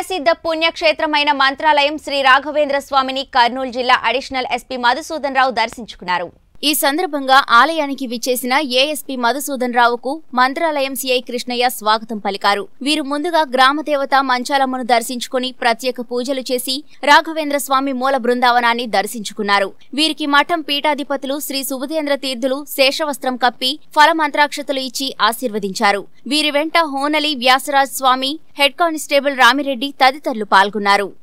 ప్రసిద్ధ పుణ్యక్షేత్రమైన మంత్రాలయం శ్రీ రాఘవేంద్ర స్వామిని కర్నూలు జిల్లా అడిషనల్ ఎస్పీ మధుసూదన్ రావు దర్శించుకున్నారు ఈ సందర్భంగా ఆలయానికి విచ్చేసిన ఏఎస్పీ మధుసూదన్ రావుకు మంత్రాలయం సిఐ కృష్ణయ్య స్వాగతం పలికారు వీరు ముందుగా గ్రామదేవత మంచాలమ్మను దర్శించుకుని ప్రత్యేక పూజలు చేసి రాఘవేంద్ర స్వామి మూల బృందావనాన్ని దర్శించుకున్నారు వీరికి మఠం పీఠాధిపతులు శ్రీ సుబుధేంద్ర తీర్థులు శేషవస్త్రం కప్పి ఫలమంత్రాక్షతలు ఇచ్చి ఆశీర్వదించారు వీరి వెంట హోనలి వ్యాసరాజ్ స్వామి హెడ్ కానిస్టేబుల్ రామిరెడ్డి తదితరులు పాల్గొన్నారు